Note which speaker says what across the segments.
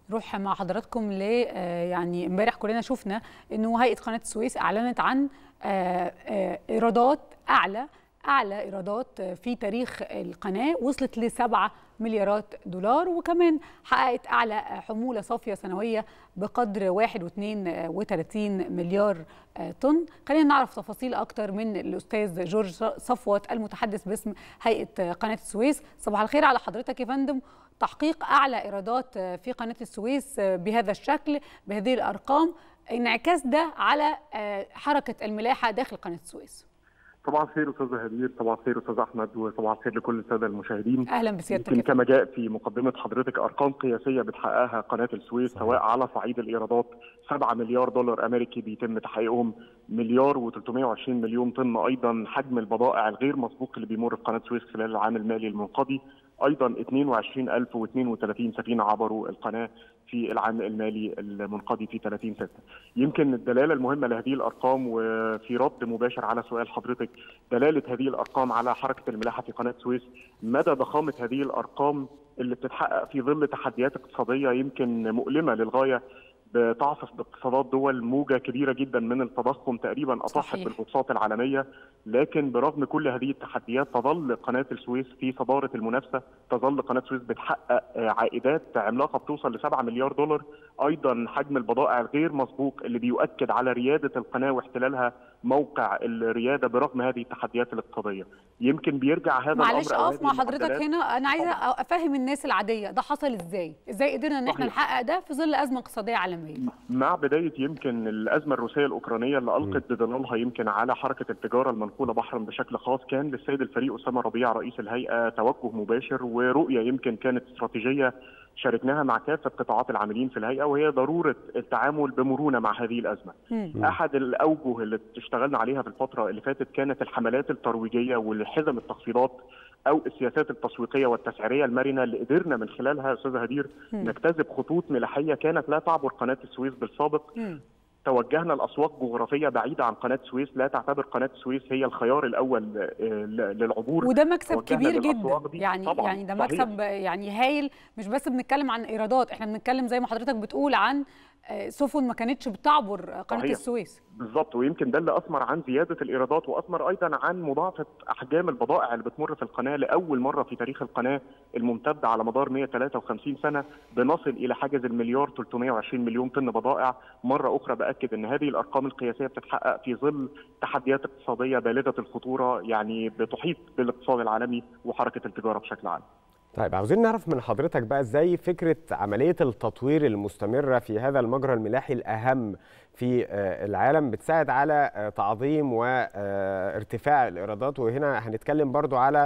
Speaker 1: نروح مع حضراتكم ل يعني امبارح كلنا شفنا انه هيئه قناه السويس اعلنت عن ايرادات اعلى اعلى ايرادات في تاريخ القناه وصلت ل 7 مليارات دولار وكمان حققت اعلى حموله صافيه سنويه بقدر 1.32 مليار طن خلينا نعرف تفاصيل اكتر من الاستاذ جورج صفوت المتحدث باسم هيئه قناه السويس صباح الخير على حضرتك يا فندم تحقيق اعلى ايرادات في قناه السويس بهذا الشكل بهذه الارقام انعكاس ده على حركه الملاحه داخل قناه السويس
Speaker 2: طبعا خير استاذ هدير طبعا خير استاذ احمد وطبعا خير لكل الساده المشاهدين
Speaker 1: اهلا بسيادتك
Speaker 2: يمكن كما جاء في مقدمه حضرتك ارقام قياسيه بتحققها قناه السويس صحيح. سواء على صعيد الايرادات 7 مليار دولار امريكي بيتم تحقيقهم مليار و320 مليون طن ايضا حجم البضائع الغير مسبوق اللي بيمر في قناه السويس خلال العام المالي المنقضي ايضا 22032 سفينه عبروا القناه في العام المالي المنقضي في 30 6 يمكن الدلاله المهمه لهذه الارقام وفي رد مباشر على سؤال حضرتك دلاله هذه الارقام على حركه الملاحه في قناه السويس مدى ضخامه هذه الارقام اللي بتتحقق في ظل تحديات اقتصاديه يمكن مؤلمه للغايه بتعصف باقتصادات دول موجه كبيره جدا من التضخم تقريبا اطاحت بالبورصات العالميه لكن برغم كل هذه التحديات تظل قناه السويس في صداره المنافسه تظل قناه السويس بتحقق عائدات عملاقه بتوصل ل 7 مليار دولار ايضا حجم البضائع الغير مسبوق اللي بيؤكد على رياده القناه واحتلالها موقع الرياده برغم هذه التحديات الاقتصاديه يمكن بيرجع هذا
Speaker 1: معلش
Speaker 2: الامر
Speaker 1: اقف مع حضرتك هنا انا عايزه افهم الناس العاديه ده حصل ازاي ازاي قدرنا ان احنا نحقق ده في ظل ازمه اقتصاديه عالميه
Speaker 2: مع بدايه يمكن الازمه الروسيه الاوكرانيه اللي القت بظلالها يمكن على حركه التجاره المنقوله بحرا بشكل خاص كان للسيد الفريق اسامه ربيع رئيس الهيئه توجه مباشر ورؤيه يمكن كانت استراتيجيه شاركناها مع كافه قطاعات العاملين في الهيئه وهي ضروره التعامل بمرونه مع هذه الازمه. مم. احد الاوجه اللي اشتغلنا عليها في الفتره اللي فاتت كانت الحملات الترويجيه والحزم التخفيضات او السياسات التسويقيه والتسعيريه المرنه اللي قدرنا من خلالها استاذ هدير مم. نجتذب خطوط ملاحيه كانت لا تعبر قناه السويس بالسابق مم. توجهنا لاسواق جغرافيه بعيده عن قناه السويس لا تعتبر قناه السويس هي الخيار الاول للعبور
Speaker 1: وده مكسب كبير جدا يعني طبعا يعني ده مكسب صحيح. يعني هايل مش بس بنتكلم عن ايرادات احنا بنتكلم زي ما حضرتك بتقول عن سفن ما كانتش بتعبر قناه صحيح. السويس
Speaker 2: بالظبط ويمكن ده اللي اثمر عن زياده الايرادات واثمر ايضا عن مضاعفه احجام البضائع اللي بتمر في القناه لاول مره في تاريخ القناه الممتده على مدار 153 سنه بنصل الى حاجز المليار 320 مليون طن بضائع مره اخرى باكد ان هذه الارقام القياسيه بتتحقق في ظل تحديات اقتصاديه بالغه الخطوره يعني بتحيط بالاقتصاد العالمي وحركه التجاره بشكل عام.
Speaker 3: طيب عاوزين نعرف من حضرتك بقى ازاي فكره عمليه التطوير المستمره في هذا المجرى الملاحي الاهم في العالم بتساعد على تعظيم وارتفاع الايرادات وهنا هنتكلم برضو على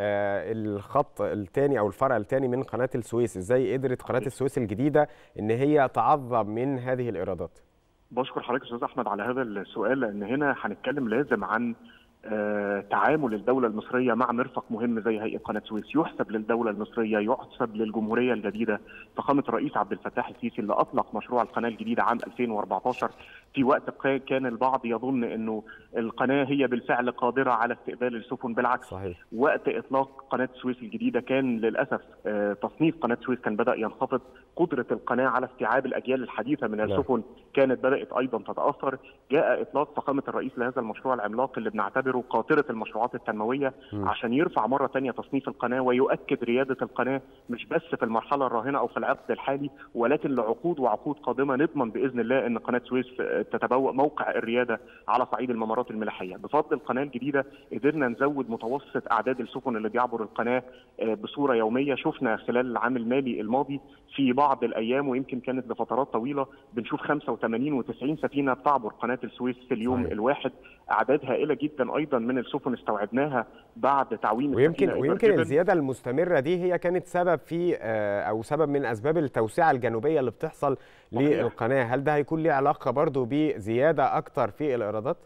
Speaker 3: الخط الثاني او الفرع الثاني من قناه السويس ازاي قدرت قناه السويس الجديده ان هي تعظم من هذه الايرادات
Speaker 2: بشكر حضرتك استاذ احمد على هذا السؤال لان هنا هنتكلم لازم عن آه تعامل الدولة المصرية مع مرفق مهم زي هيئة قناة السويس يحسب للدولة المصرية يحسب للجمهورية الجديدة فخامة الرئيس عبد الفتاح السيسي اللي أطلق مشروع القناة الجديدة عام 2014 في وقت كان البعض يظن أنه القناة هي بالفعل قادرة على استقبال السفن بالعكس
Speaker 3: صحيح.
Speaker 2: وقت إطلاق قناة السويس الجديدة كان للأسف آه تصنيف قناة السويس كان بدأ ينخفض قدرة القناة على استيعاب الأجيال الحديثة من السفن كانت بدأت أيضا تتأثر جاء إطلاق فخامة الرئيس لهذا المشروع العملاق اللي بنعتبره يعتبروا قاطرة المشروعات التنموية م. عشان يرفع مرة تانية تصنيف القناة ويؤكد ريادة القناة مش بس في المرحلة الراهنة أو في العقد الحالي ولكن لعقود وعقود قادمة نضمن بإذن الله أن قناة سويس تتبوأ موقع الريادة على صعيد الممرات الملاحية بفضل القناة الجديدة قدرنا نزود متوسط أعداد السفن اللي بيعبر القناة بصورة يومية شفنا خلال العام المالي الماضي في بعض الأيام ويمكن كانت لفترات طويلة بنشوف 85 و90 سفينة بتعبر قناة السويس في اليوم صحيح. الواحد أعداد هائلة جدا أيضا من السفن استوعبناها بعد تعويم
Speaker 3: ويمكن ويمكن الزياده المستمره دي هي كانت سبب في او سبب من اسباب التوسعه الجنوبيه اللي بتحصل للقناه هل ده هيكون ليه علاقه برضو بزياده اكتر في الايرادات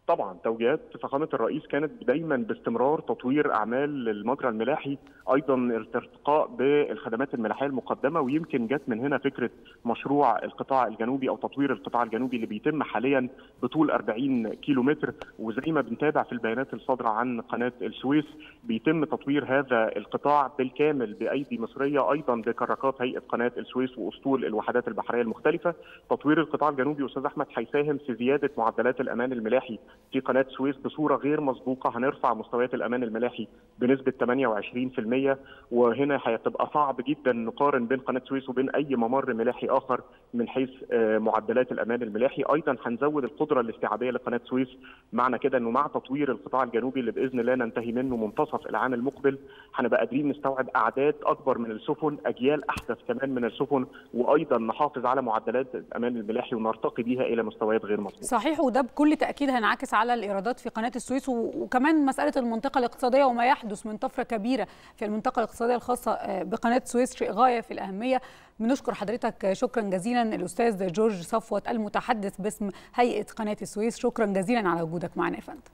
Speaker 2: طبعا توجيهات فخامه الرئيس كانت دايما باستمرار تطوير اعمال المجرى الملاحي ايضا ارتقاء بالخدمات الملاحيه المقدمه ويمكن جت من هنا فكره مشروع القطاع الجنوبي او تطوير القطاع الجنوبي اللي بيتم حاليا بطول 40 كيلو متر وزي ما بنتابع في البيانات الصادره عن قناه السويس بيتم تطوير هذا القطاع بالكامل بايدي مصريه ايضا بكراكات هيئه قناه السويس واسطول الوحدات البحريه المختلفه تطوير القطاع الجنوبي استاذ احمد هيساهم في زياده معدلات الامان الملاحي في قناه السويس بصوره غير مسبوقه هنرفع مستويات الامان الملاحي بنسبه 28% وهنا هتبقى صعب جدا نقارن بين قناه السويس وبين اي ممر ملاحي اخر من حيث معدلات الامان الملاحي ايضا هنزود القدره الاستيعابيه لقناه السويس معنى كده انه مع تطوير القطاع الجنوبي اللي باذن الله ننتهي منه منتصف العام المقبل هنبقى قادرين نستوعب اعداد اكبر من السفن اجيال احدث كمان من السفن وايضا نحافظ على معدلات الامان الملاحي ونرتقي بيها الى مستويات غير مسبوقه
Speaker 1: صحيح وده بكل تاكيد هينعكس على الايرادات في قناه السويس وكمان مساله المنطقه الاقتصاديه وما يحدث من طفره كبيره في المنطقه الاقتصاديه الخاصه بقناه السويس شيء غايه في الاهميه بنشكر حضرتك شكرا جزيلا الاستاذ جورج صفوت المتحدث باسم هيئه قناه السويس شكرا جزيلا على وجودك معنا يا فندم